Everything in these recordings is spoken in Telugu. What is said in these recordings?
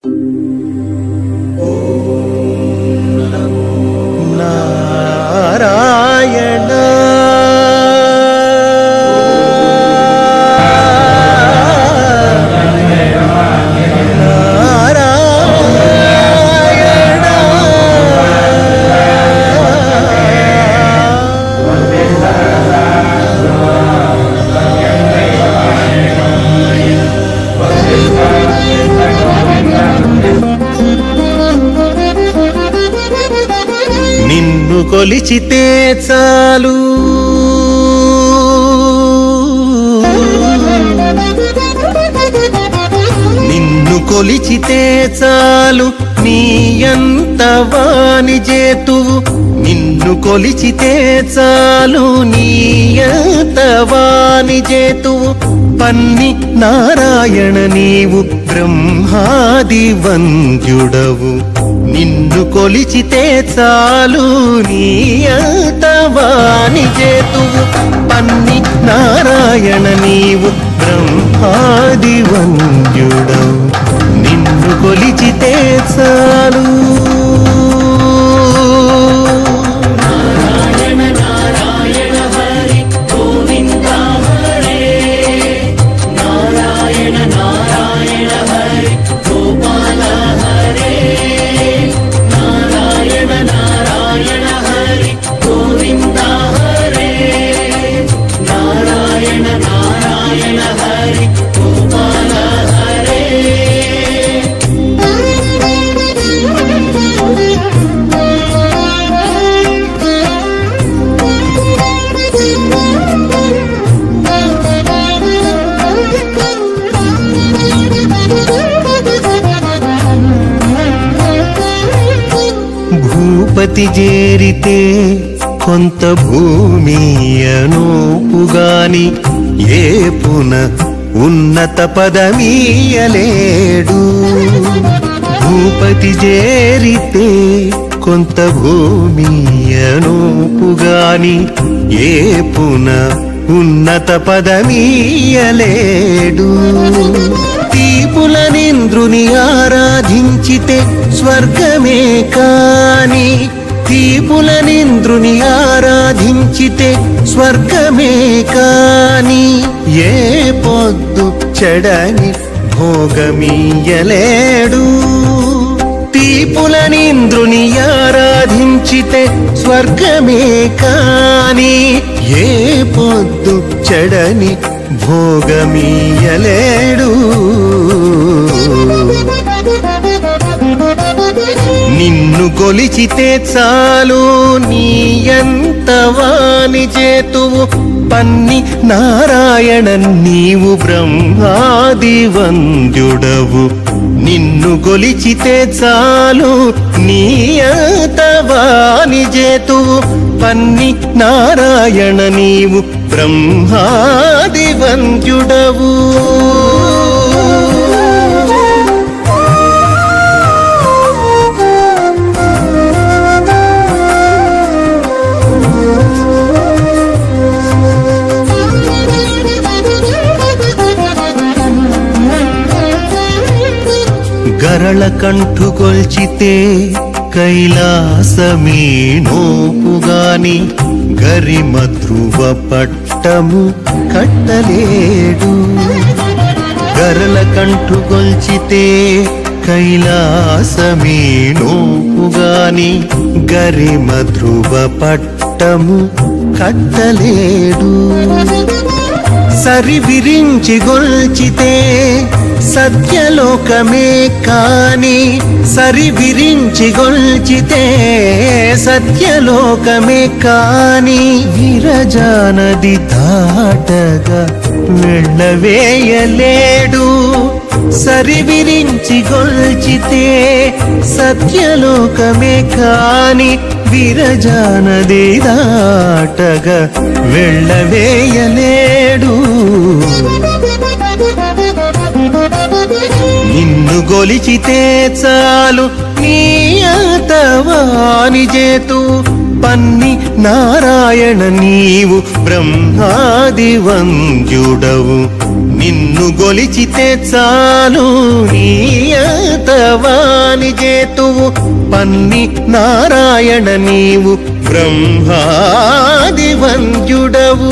నారాయణ నిన్ను కొలిచితే చాలు నిన్ను కొలిచితే చాలు నీ అంత వాని చేతువు నిన్ను కొలిచితే చాలు నీ అంత వాని చేతువు పన్ని నారాయణ నీవు బ్రహ్మాది వంద్యుడవు నిన్ను కొలిచితే చాలు నీ అంత వాని చేతువు పన్ని నారాయణ నీవు బ్రహ్మాది వంద్యుడవు నిన్ను కొలిచితే చాలు భూపతి చేరితే కొంత భూమి అనూపుగాని ఏ పున ఉన్నత పదమీయలేడు భూపతి చేరితే కొంత భూమి అనూపుగాని ఏ పున ఉన్నత పదమీయలేడు తీపులనింద్రుని ఆరాధించితే స్వర్గమే కాని తీపులనింద్రుని ఆరాధించితే స్వర్గమే కాని ఏ పొద్దు చెడని భోగమీయలేడు తీపులనింద్రుని ఆరాధించితే స్వర్గమే కాని ఏ పొద్దు చెడని భోగమీయలేడు నిన్ను కొలిచితే చాలు నీ ఎంత వాని చేతువు పన్ని నారాయణ నీవు బ్రహ్మాది వంద్యుడవు నిన్ను కొలిచితే చాలు నీ అంత వాని చేతువు పన్ని నారాయణ నీవు బ్రహ్మాది వంద్యుడవు గరళ కంఠుకొల్చితే కైలాసమే నోపుగాని గరిమ ధ్రువ పట్టము కట్టలేడు గరళ కంఠుకొల్చితే కైలాసమే నోపుగాని గరిమ ధ్రువ పట్టము కట్టలేడు సరి విరించి గొల్చితే సత్యలోకమే కాని సరి విరించి గొల్చితే సత్యలోకమే కాని విరజానది దాటగా వెళ్ళవేయలేడు సరి విరించి గొల్చితే సత్యలోకమే కాని విరజానది దాటగా వెళ్ళవేయలేడు నిన్ను గొలిచితే చాలు నీ అతవాని చేతు పన్ని నారాయణ నీవు బ్రహ్మాది వంద్యుడవు నిన్ను గొలిచితే చాలు నీ అతవాని జేతువు పన్ని నారాయణ నీవు బ్రహ్మాది వంద్యుడవు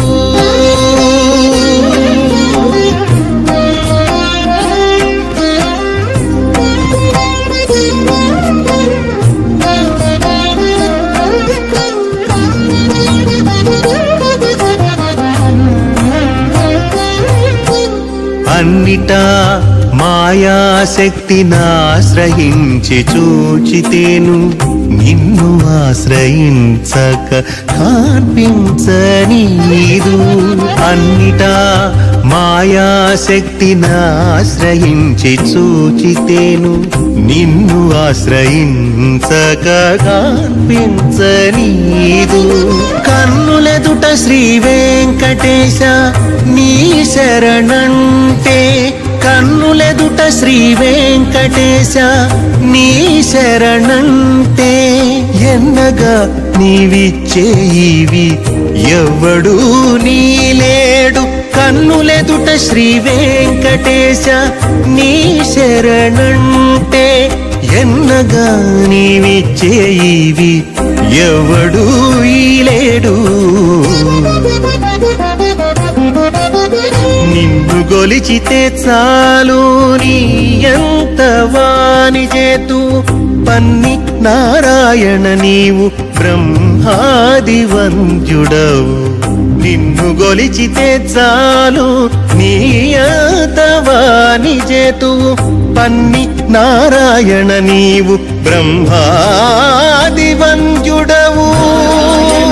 అన్నిటా మాయాశక్తినాశ్రయించి చూచితేను నిన్ను ఆశ్రయించక కాన్పించనీదు అన్నిటా మాయాశక్తినాశ్రయించి చూచితేను నిన్ను ఆశ్రయించక కాన్పించనీదు కన్నులెదుట శ్రీ వెంకటేశ నీ శరణంటే కన్నులెదుట శ్రీ వెంకటేశ నీ శరణంటే ఎన్నగా నీవిచ్చేయివి ఎవడు నీలేడు కన్నులెదుట శ్రీ వెంకటేశ నీ శరణంటే ఎన్నగా నీవిచ్చేయివి ఎవడు ఈలేడు నిన్ను గొలిచితే చాలు నీ ఎంత వాని చేతు పన్ని నారాయణ నీవు బ్రహ్మాది వంద్యుడవు నిన్ను గొలిచితే చాలు నీ ఎంత వాని చేతువు పన్ని నారాయణ నీవు బ్రహ్మాది వంద్యుడవు